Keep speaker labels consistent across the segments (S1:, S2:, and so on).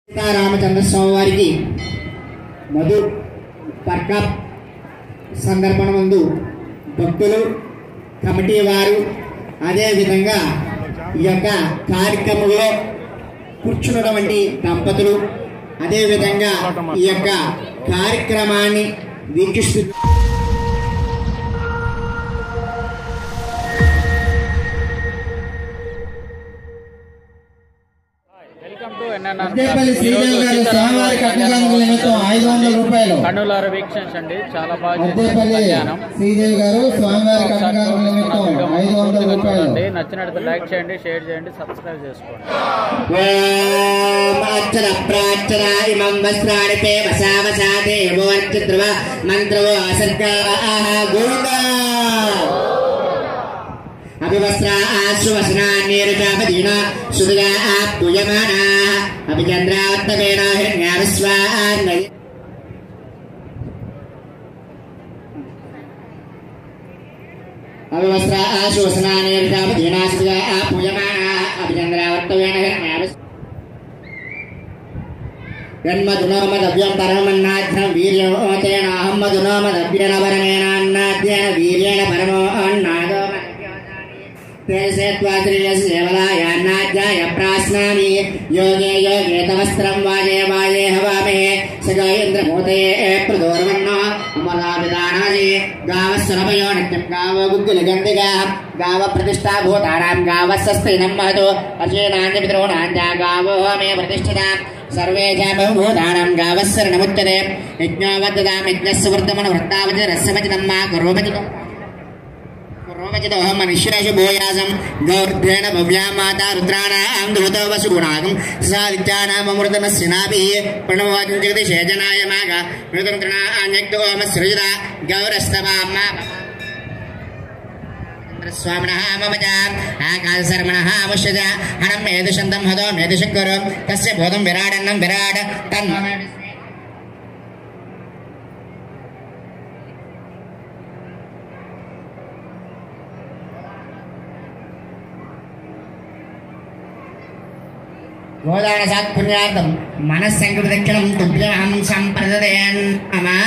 S1: సీతారామచంద్ర స్వామి వారికి మధు పర్క సందర్భం ముందు భక్తులు కమిటీ వారు అదేవిధంగా ఈ యొక్క కార్యక్రమంలో కూర్చున్నటువంటి దంపతులు అదేవిధంగా ఈ యొక్క కార్యక్రమాన్ని వీక్షిస్తూ
S2: welcome to NNR
S3: Addepalli Sridevi గారు స్వామివారి కట్నకానుకల నిమిత్తం ఐదు వందల రూపాయలు
S2: కన్నులార వీక్షించండి చాలా బాగా చేశారు
S3: అద్దెపల్లి
S2: కళ్యాణం
S3: శ్రీదేవి గారు స్వామివారి
S2: ఒకసారి
S3: కట్నకానుకల నిమిత్తం
S2: వీడియో
S3: ఐదు వందల
S2: పూర్తిగా
S3: రూపాయలు
S2: చూడండి నచ్చినట్టు లైక్ చేయండి షేర్ చేయండి సబ్స్క్రైబ్ చేసుకోండి
S1: అచ్చర ప్రాచర ఇమం వస్త్రాణి తే వసా వసా దేవోర్చద్రవ మంత్రవో అసర్గా గోవింద అభివస్త్రా ఆశ్వసనాన్యేరుచాపదీన సుదుగా పూయమానా అభిచంద్రావర్తమేణ హిరణ్యావిశ్వాన్నది అవివస్త్ర ఆశ్వసనాన్యేరుచాపదీన సుదుగా పూయమానా అభిచంద్రావర్తమేణ హిరణ్యావిశ్వ జన్మధునోమదవ్యం పరమన్నాధ్యం వీర్యం తేనాహం మధునోమదవ్యనవరమేనాన్నాధ్యేన వీర్యేణ పరమో అన్నాదో సేవలాయాన్నాధ్యాయ ప్రాశ్నామి యోగే యోగే తవస్త్రం వాజే వాజే హవామే సగేంద్రమూతయే ప్రదోర్వన్న అమలావిదానాది గావస్వరమయో నిత్యం గావ గుగ్గుల గంధిగా గావ ప్రతిష్టా భూతానాం గావస్సస్తైనం మహతో అచేనాంజ పితॄణాంజ గావో మే ప్రతిష్ఠితా సర్వే భూతానాం గావస్సరణముచ్యతే యజ్ఞోవద్దదాం యజ్ఞస్సు వృద్ధమన వృత్తావచ రస్సవచనం మా కరోమచితం రోమచితోహం మనుష్యేషు భూయాసం గౌర్ధ్రేణ భవ్యా మాతా రుద్రాణాం ధృతో వసుగుణాగం సా విద్యానామృతమస్యనాభి ప్రణవోచం జగతి శేజనాయ మాగ మృతృణాన్యక్తోమ సృజత గౌరస్తవామ్మ స్వామినः మమ చ ఆకాశశర్మణः అవశ్యజ హనం మేధుషంతం హదో మేధుశంకరు తస్య బోధం విరాడన్నం విరాట్ తన్మ గోదాన సాత్పుణ్యార్థం మనస్సంకృతక్షణం తుభ్యమహం సంప్రదయన్ అమా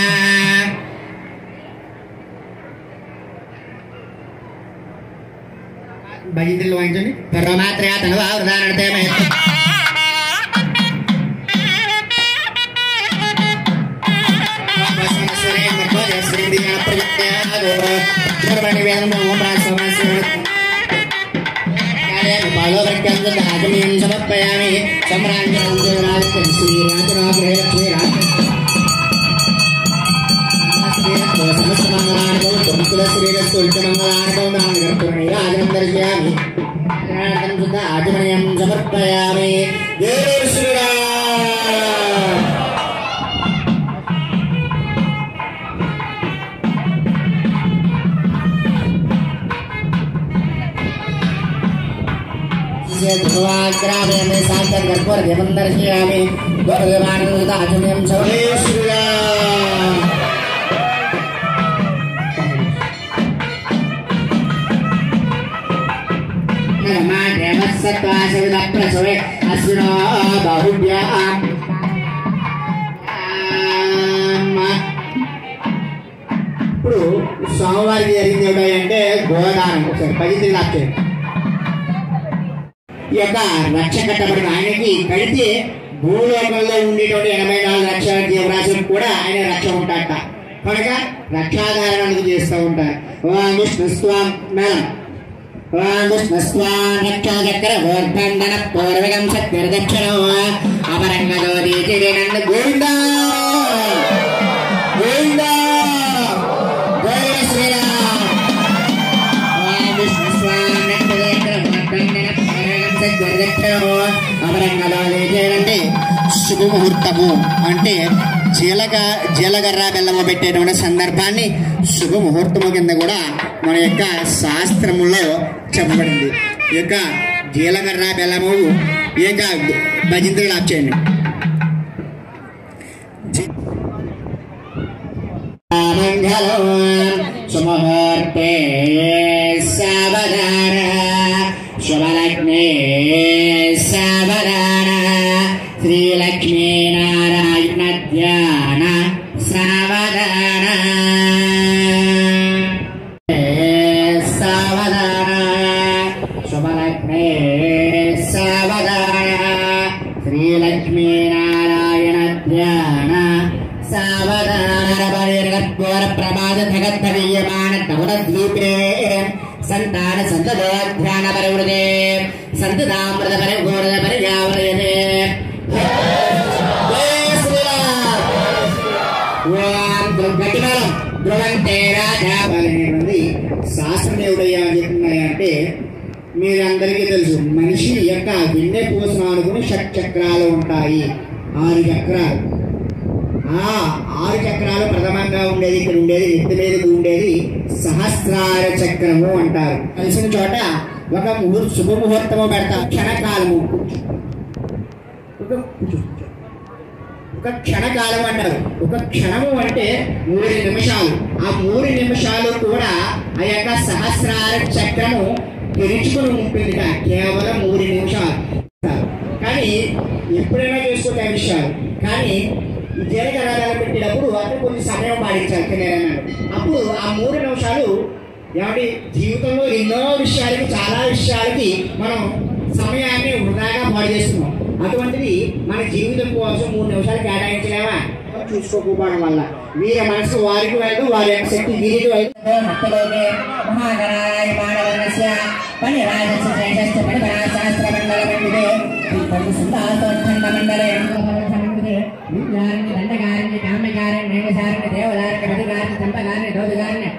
S1: భజితులు వాయించండి పరమాత్రయా తనవా వృధారణతే మహత్వ ఆగమయం సమర్పయామి సమ్రాజ్యం దేవరాజం శ్రీరాజరాగ్రహ లక్ష్మీరాజ సమస్తమంగళానుభవం తులతుల శ్రీరస్తు ఉల్టమంగళానుభవం నాగర్పుణీరాజనం దర్శయామి శుద్ధ ఆచమనయం సమర్పయామి జయ శ్రీరామ్ ధ్రువాగ్రామే సాంతం కర్పూర దీపం దర్శయామి గౌరవానంద ఆచమయం జయ శ్రీరామ్ ప్రసవే అశ్వినో బాహుభ్యా ఇప్పుడు స్వామివారికి జరిగింది ఏమిటంటే గోదానం ఒకసారి పది లాక్టే ఈ యొక్క రక్ష కట్టబడిన ఆయనకి కడితే భూలోకంలో ఉండేటువంటి ఎనభై నాలుగు లక్షల జీవరాశులకు కూడా ఆయన రక్ష ఉంటాడట కనుక రక్షాధారణ అనేది చేస్తూ ఉంటారు ఓం విష్ణు స్వాం మేడం ఓం విష్ణు స్వాం రక్షాచక్ర గోర్ధండన పూర్వకం సత్యదక్షిణో అపరంగదో దీచిరేనంద గోవింద గోవింద జయ శ్రీరామ్ ఓం విష్ణు స్వాం రక్షాచక్ర గోర్ధండన పూర్వకం సత్యదక్షిణో అపరంగదో దీచిరేనంటే శుభముహూర్తము అంటే జీలక జీలకర్ర బెల్లము పెట్టేటువంటి సందర్భాన్ని శుభముహూర్తము కింద కూడా మన యొక్క శాస్త్రములో చెప్పబడింది ఈ యొక్క జీలకర్ర బెల్లము ఈ యొక్క భజింతులు ఆప్ చేయండి జీ- మంగళం సుముహూర్తే సావధాన శుభలగ్నే సావధాన శ్రీల సావధాన శ్రీలక్ష్మీనారాయణ ధ్యాన సావధాన పరిర్గత్వర ప్రమాద జగత్తరీయమాన కవల ద్వీపే సంతాన సంతదో ధ్యాన పరివృతే సంతదామృత పరిఘోరద పరిజావరయతే జయ శ్రీరామ్ ఓం దుర్గతిమలం ధ్రువంతే రాజా అనేటువంటి శాస్త్రదేవుడయ్యా అని చెప్తున్నాయంటే మీరందరికీ తెలుసు మనిషి యొక్క వెన్నె పూసను అనుకుని షట్ చక్రాలు ఉంటాయి ఆరు చక్రాలు ఆ ఆరు చక్రాలు ప్రథమంగా ఉండేది ఇక్కడ ఉండేది నెత్తి మీద ఉండేది సహస్రార చక్రము అంటారు కలిసిన చోట ఒక ముహూర్ శుభముహూర్తము పెడతాం క్షణకాలము ఒక ఒక క్షణకాలం అంటారు ఒక క్షణము అంటే మూడు నిమిషాలు ఆ మూడు నిమిషాలు కూడా ఆ యొక్క సహస్రార చక్రము తెరుచుకుని ఉంటుంది కా- కేవలం మూడు నిమిషాలు కానీ ఎప్పుడైనా చేసుకోవచ్చు ఆ విషయాలు కానీ ఈ జీలకర్రలు పెట్టినప్పుడు అక్కడ కొంచెం సమయం పాటించాలి తినేరన్నాడు అప్పుడు ఆ మూడు నిమిషాలు ఏమంటే జీవితంలో ఎన్నో విషయాలకి చాలా విషయాలకి మనం సమయాన్ని వృధాగా పాడు చేస్తున్నాం అటువంటిది మన జీవితం కోసం మూడు నిమిషాలు కేటాయించలేమా చూసుకోకపోవడం వల్ల వీరి మనసు వారికి వెళ్ళదు వారి యొక్క శక్తి వీరికి వెళ్ళదు మత్తలోకే మహాగణాయ మానవర్ణస్య పని రాజస్య శ్రేష్ఠ పడిపరా శాస్త్ర మండల పండితే పది సుందాసోత్ఖండ మండలే విద్యారణ్య దండకారణ్య కామ్యకారణ్య నైవసారణ్య దేవదారణ్య పదికారణ్య సంపకారణ్య దోదకారణ్య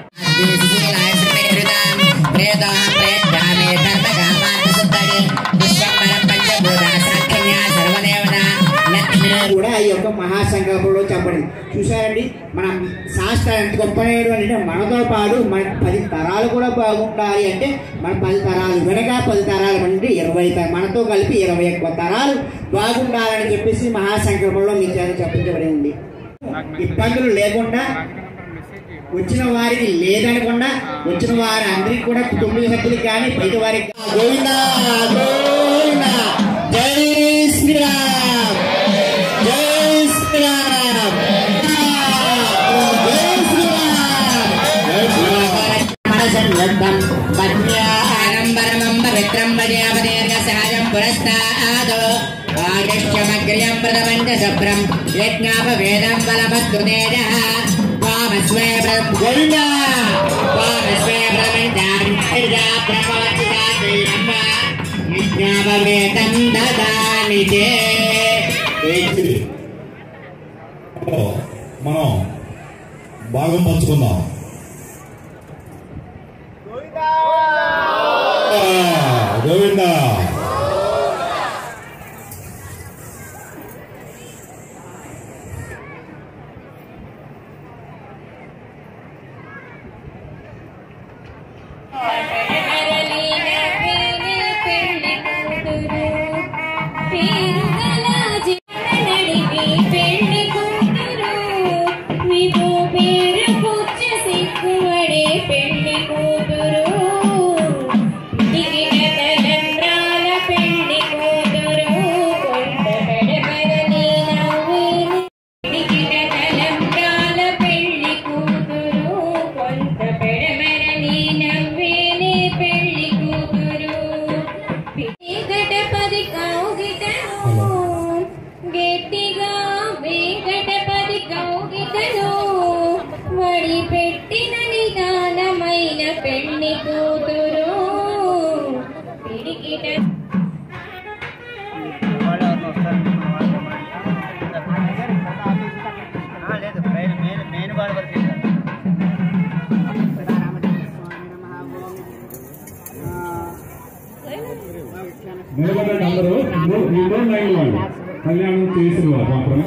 S1: కూడా ఈ యొక్క మహాసంకల్పంలో చెప్పండి చూసారండి మనం శాస్త్రం ఎంత గొప్పనేడు అంటే మనతో పాటు మన పది తరాలు కూడా బాగుండాలి అంటే మన పది తరాలు వెనక పది తరాలు అంటే ఇరవై త- మనతో కలిపి ఇరవై ఒక్క తరాలు బాగుండాలని చెప్పేసి మహాసంకల్పంలో మీ చేత చెప్పించబడి ఉంది ఇబ్బందులు లేకుండా వచ్చిన వారికి లేదనకుండా వచ్చిన వారి అందరికి కూడా కుటుంబ సభ్యులకు కానీ బయట వారికి కానీ గోవిందా గోవిందా జై శ్రీరామ్ జై శ్రీరామ్ జై శ్రీరామ్ జై శ్రీరామ్ మనసన్వద్ధం పద్మ్యానంబరమం పవిత్రం వజయాపదేర్య సహజం పురస్తాదో ఆగస్త్యమగ్ర్యం ప్రథమం చ సభ్రం యజ్ఞాపవేదం బలవత్తు తేజ వామస్వే గోవింద వామస్వే ప్రథమంతాం ఇర్జా ప్రపవతి సాధుర్యమ్మ యజ్ఞాపవేదం దదామి తే
S4: ఏంటి? మనం భాగం పంచుకుందాం గోవింద
S5: పెళ్లి కూతురు దిగిన తలంబ్రాల పెళ్లి కూతురు కొంత పెడమరని నవ్వేని దిగిన తలంబ్రాల పెళ్లి కూతురు కొంత పెడమరని నవ్వేని పెళ్లి కూతురు వెంకటపది కౌగిటను గట్టిగా వెంకటపది కౌగిటను వడి పెట్టిన నిదానమైన పెళ్లి కూతురు పిడికిట
S4: నిలబడ్డ అందరూ మూ- ఈ మూడు లైన్ వాళ్ళు కళ్యాణం చేసిన వారు మాత్రమే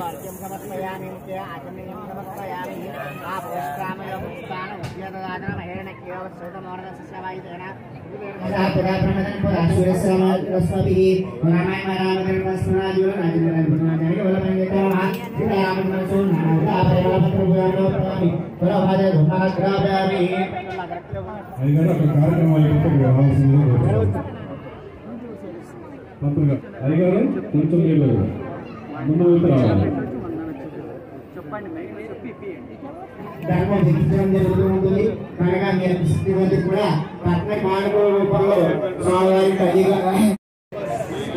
S4: అది కాదు అక్కడ కార్యక్రమాలు అయిపోతే రావాల్సింది పంతులుగా అయ్యగారు కొంచెం నీళ్ళు ముందు ఊరికి రావాలి
S1: ధర్మం విధించడం జరుగుతూ ఉంటుంది కనుక మీరు స్థితి కూడా పట్న కానుకల రూపంలో స్వామివారికి అధికంగా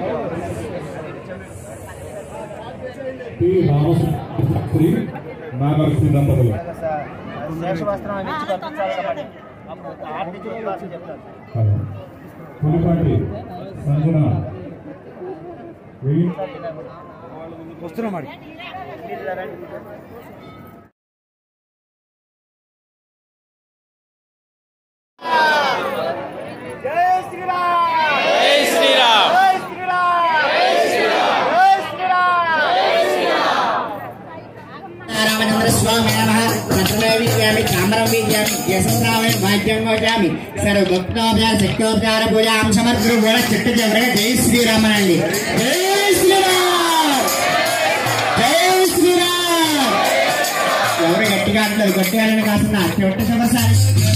S4: టి రామశ్రీ నాగర్శ్రీ దంపతులు హలో. పులిపాటి సంజన వెయ్యి
S1: రామచంద్ర స్వామి నమ సత్రమే విద్యామి చామరం విద్యామి యశస్రామే భాగ్యం వజామి సర్వభక్తోపచార శక్తోపచార పూజాం సమగ్ర కూడా చిట్ట చివరిగా జై శ్రీరామనండి జై శ్రీరామ్ జై శ్రీరామ్ ఎవరు గట్టిగా అంటలేదు గట్టిగా కాస్తున్నా చిట్ట చివరిసారి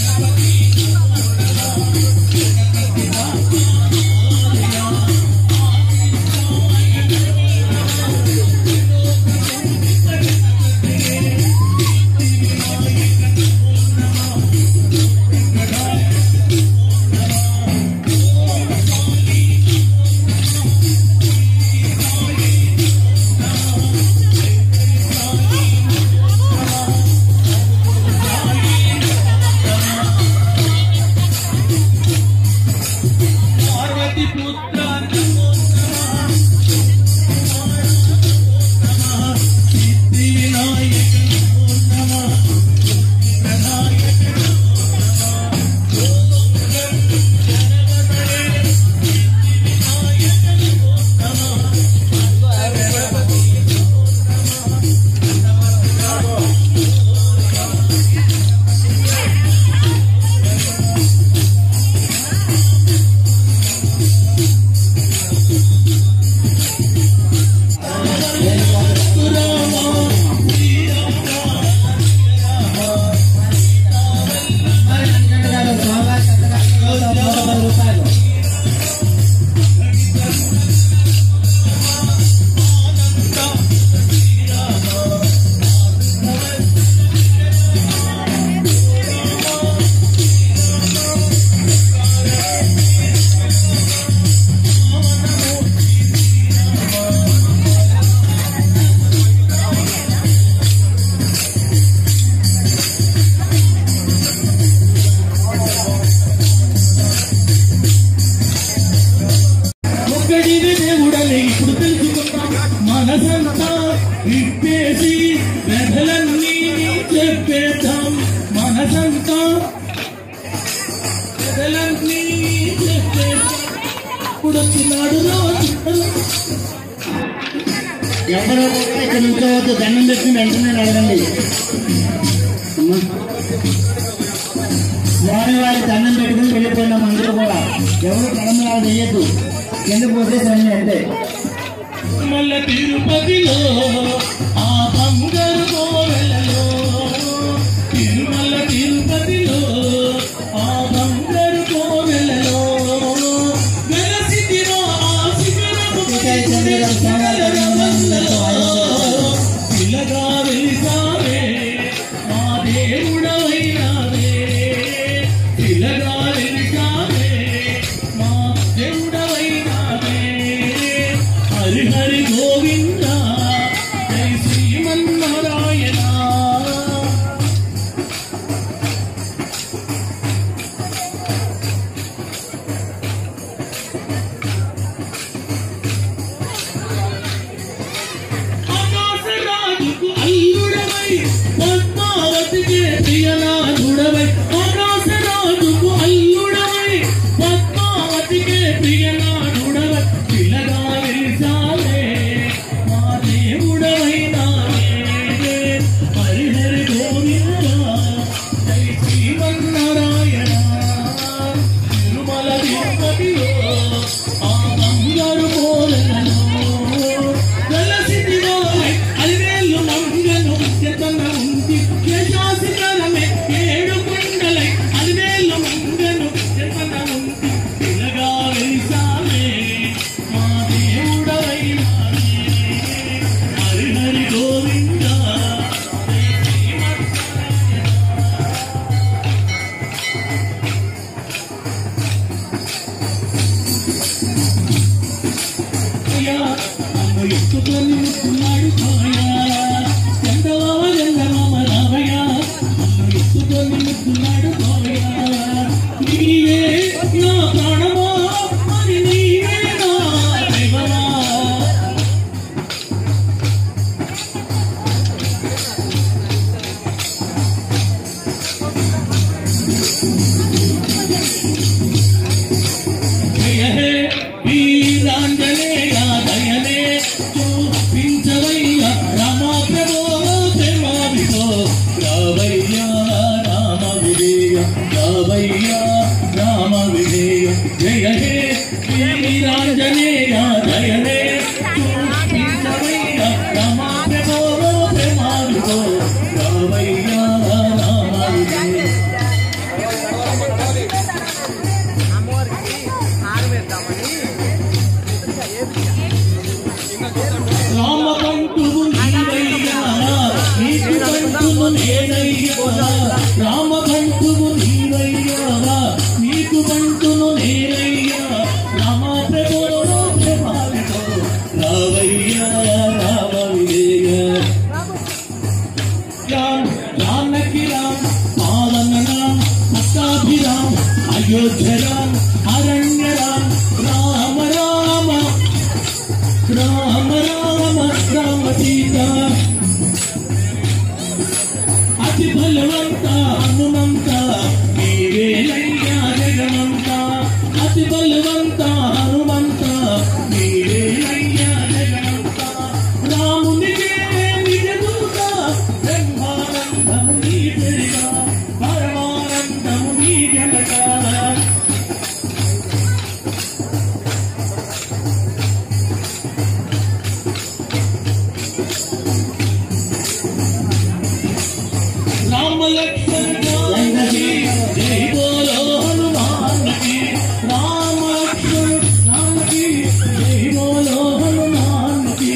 S3: ఒక్కడిది దేవుడని ఇప్పుడు తెలుసుకున్నాం మనసంతా విప్పేసి పెదలన్నీ చెప్పేద్దాం మనసంతా పెదలన్నీ చెప్పేద్దాం ఇప్పుడు వచ్చినాడు రోజు
S1: ఎవరో కూడా ఇక్కడ నుంచోవద్దు దండం పెట్టి వెంటనే నడవండి అమ్మా. స్వామి వారి దండం పెట్టుకుని వెళ్ళిపోయినాం అందరూ కూడా ఎవరు కడమలా చేయొద్దు కింద పోతే సరే అంటే
S3: మల్ల తిరుపతిలో ఆ బంగారు కోవెలలో తిరుమల తిరుపతిలో ఆ బంగారు కోవెలలో వెలసితిరో ఆ శిఖరపు పిల్లగా వెలిసావే మా దేవుడవైనావే పిల్లగా వెలిసావే మా దేవుడవైనావే హరి హరి గోవింద జై శ్రీమన్నారాయణ ఆకాశరాజుకు అల్లుడవై పద్మావతికే ప్రియనాథుడవై ఆకాశరాజుకు అల్లుడవై పద్మావతికే ప్రియనాథుడవై పిల్లగా వెలిసావే మా దేవుడవైనావే హరి హరి గోవింద జై శ్రీమన్నారాయణ తిరుమల తిరుపతిలో ఆ బంగారు పోలను వెలసిదిలో అలివేలు మంగను ఎతన ఉంది కేశాసికరమే ఏడు కొండలై అలివేలు మంగను ఎతన ఉంది పిల్లగా వెలిసావే మా దేవుడవైనావే హరి హరి గోవింద జై శ్రీమన్నారాయణ అయ్యా, అమ్మ ఎత్తుకొని ముట్టున్నాడు ఛాయ చేస్తున్నాడు మాయా నీవే నా ప్రాణమా మరి నీవే నా దైవమా జయ హే వీరాంజనేయ దయనే చూపించవయ్య రామా ప్రభో ప్రేమాభితో రావయ్య రామ విజయ రావయ్య రామ విజయ జయ హే వీరాంజనేయ దయనే చూపించవయ్య రామా ప్రభో ప్రేమాభితో రావయ్య రామ విజయ రామబంటువు నీవయ్యా నీకు బంటువు నేనయ్యా రామబంటువు నీవయ్యా నీకు బంటును నేనయ్యా రామ ప్రభో ప్రభావితో రావయ్యా రామ విజయ రామ్ జానకి రామ్ పావన రామ్ సత్తాభిరామ్ అయోధ్య రామ్ అరణ్య రామ్ రామ రామ రామ రామ రామ సీత అతి బలవంత హనుమంత నీవేలయ్యా జగమంత అతి బలవంత హనుమంత నీవేలయ్యా జగమంత రామునికే నిజ దూత బ్రహ్మానందము నీ పెరిగా పరమానందము నీ జనకాల राम लक्ष्मण जानकी जय बोलो हनुमान की राम लक्ष्मण जानकी जय बोलो हनुमान की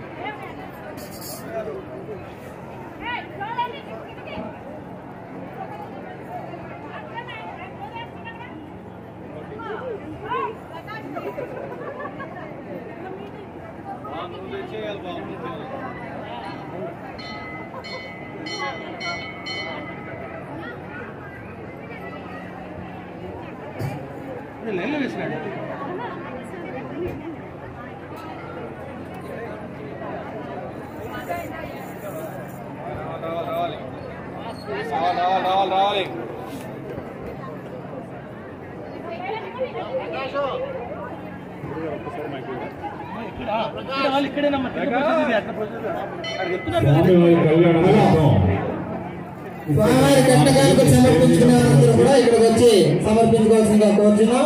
S4: స్వామివారి కళ్యాణ మహోత్సవం
S3: స్వామివారి కట్టకాలకు సమర్పించుకునే వారందరూ కూడా ఇక్కడికి వచ్చి సమర్పించుకోవాల్సిందిగా కోరుచున్నాం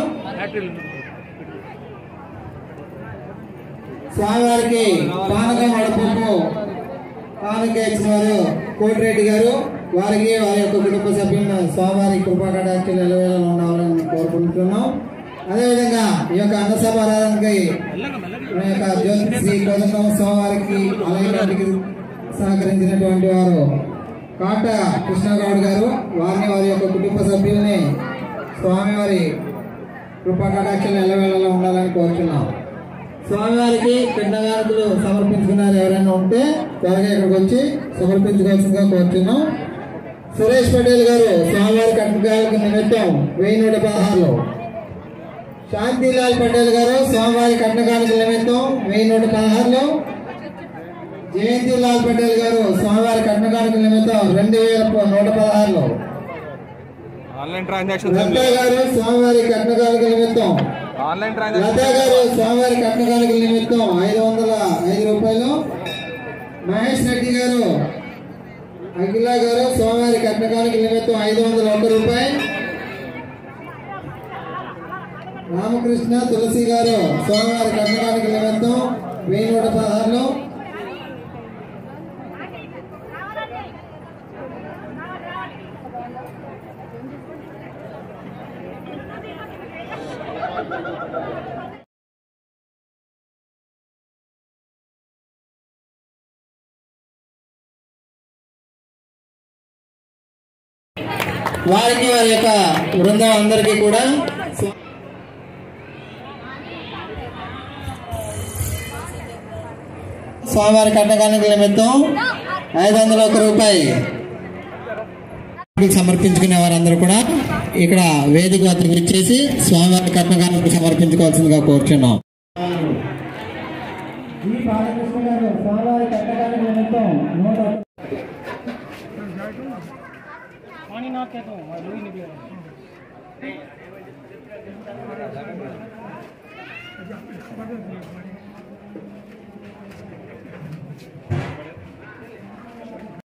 S3: స్వామివారికి పానకం వడపప్పు పానక ఇచ్చిన వారు కోటిరెడ్డి గారు వారికి వారి యొక్క కుటుంబ సభ్యులను స్వామివారి కృపాకటాక్షి నిలవేళ ఉండాలని కోరుకుంటున్నాం అదేవిధంగా ఈ యొక్క అన్నసభ ఆరాధనకి మన యొక్క జ్యోతి శ్రీ కోదండరామ స్వామివారికి అలాగే సహకరించినటువంటి వారు కాట కృష్ణగౌడ్ గారు వారిని వారి యొక్క కుటుంబ సభ్యుల్ని స్వామివారి కృపా కటాక్షలు ఎల్లవేళలా ఉండాలని కోరుతున్నాం స్వామివారికి పిండగారకులు సమర్పించుకున్నారు ఎవరైనా ఉంటే త్వరగా ఇక్కడికి వచ్చి సమర్పించుకోవాల్సిందిగా కోరుతున్నాం సురేష్ పటేల్ గారు స్వామివారి కట్టకాలకు నిమిత్తం వెయ్యి నూట పదహారులో శాంతిలాల్ పటేల్ గారు స్వామివారి కట్టకాలకు నిమిత్తం వెయ్యి నూట పదహారులో జయంతి లాల్ పటేల్ గారు స్వామివారి కట్నకానికి నిమిత్తం రెండు వేల ప- నూట పదహారులో
S6: ఆన్లైన్ ట్రాన్సాక్షన్స్
S3: లతా గారు స్వామివారి కట్నకానికి నిమిత్తం
S6: ఆన్లైన్
S3: లతా
S6: ట్రాన్సాక్షన్
S3: గారు స్వామివారి కట్నకానికి నిమిత్తం ఐదు వందల ఐదు రూపాయలు మహేష్ రెడ్డి గారు అఖిల గారు స్వామివారి కట్నకానికి నిమిత్తం ఐదు వందల ఒక్క రూపాయి రామకృష్ణ తులసి గారు స్వామివారి కట్నకానికి నిమిత్తం వెయ్యి నూట పదహారులో వారికి వారి యొక్క బృందం అందరికీ కూడా స్వామివారి కట్టకానికి నిమిత్తం ఐదు వందల ఒక రూపాయి సమర్పించుకునే వారందరూ కూడా ఇక్కడ వేదిక వద్దకు ఇచ్చేసి స్వామివారి కర్మకాలకు సమర్పించుకోవాల్సిందిగా కోరుచున్నాం
S7: पानी ना